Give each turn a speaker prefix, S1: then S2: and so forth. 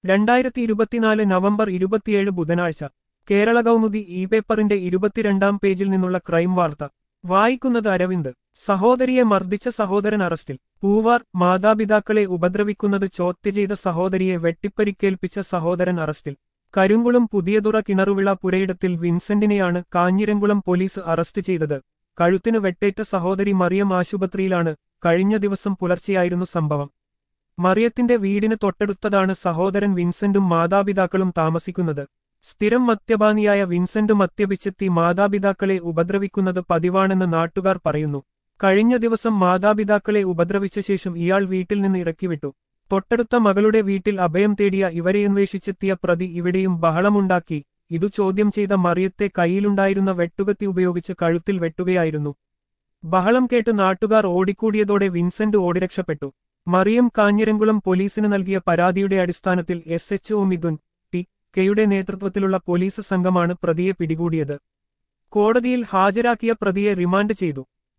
S1: രണ്ടായിരത്തി ഇരുപത്തിനാല് നവംബർ ഇരുപത്തിയേഴ് ബുധനാഴ്ച കേരള കൗമുദി ഇ പേപ്പറിന്റെ ഇരുപത്തിരണ്ടാം പേജിൽ നിന്നുള്ള ക്രൈം വാർത്ത വായിക്കുന്നത് അരവിന്ദ് സഹോദരിയെ മർദ്ദിച്ച സഹോദരൻ അറസ്റ്റിൽ പൂവാർ മാതാപിതാക്കളെ ഉപദ്രവിക്കുന്നത് ചോദ്യ ചെയ്ത സഹോദരിയെ വെട്ടിപ്പരിക്കേൽപ്പിച്ച സഹോദരൻ അറസ്റ്റിൽ കരിങ്കുളം പുതിയതുറ കിണറുവിള പുരയിടത്തിൽ വിൻസെന്റിനെയാണ് കാഞ്ഞിരംകുളം പോലീസ് അറസ്റ്റ് ചെയ്തത് കഴുത്തിന് വെട്ടേറ്റ സഹോദരി മറിയം ആശുപത്രിയിലാണ് കഴിഞ്ഞ ദിവസം പുലർച്ചെയായിരുന്നു സംഭവം മറിയത്തിന്റെ വീടിന് തൊട്ടടുത്തതാണ് സഹോദരൻ വിൻസെന്റും മാതാപിതാക്കളും താമസിക്കുന്നത് സ്ഥിരം മദ്യപാനിയായ വിൻസെന്റ് മദ്യപിച്ചെത്തി മാതാപിതാക്കളെ ഉപദ്രവിക്കുന്നത് പതിവാണെന്ന് നാട്ടുകാർ പറയുന്നു കഴിഞ്ഞ ദിവസം മാതാപിതാക്കളെ ഉപദ്രവിച്ച ശേഷം ഇയാൾ വീട്ടിൽ നിന്ന് ഇറക്കിവിട്ടു തൊട്ടടുത്ത മകളുടെ വീട്ടിൽ അഭയം തേടിയ ഇവരെ അന്വേഷിച്ചെത്തിയ പ്രതി ഇവിടെയും ബഹളമുണ്ടാക്കി ഇതു ചോദ്യം ചെയ്ത മറിയത്തെ കയ്യിലുണ്ടായിരുന്ന വെട്ടുകത്തി ഉപയോഗിച്ച് കഴുത്തിൽ വെട്ടുകയായിരുന്നു ബഹളം കേട്ട് നാട്ടുകാർ ഓടിക്കൂടിയതോടെ വിൻസെന്റ് ഓടിരക്ഷപ്പെട്ടു മറിയം കാഞ്ഞിരംകുളം പോലീസിന് നൽകിയ പരാതിയുടെ അടിസ്ഥാനത്തിൽ S H O Mithun T കെയുടെ നേതൃത്വത്തിലുള്ള പോലീസ് സംഘമാണ് പ്രതിയെ പിടികൂടിയത് കോടതിയിൽ ഹാജരാക്കിയ പ്രതിയെ റിമാൻഡ് ചെയ്തു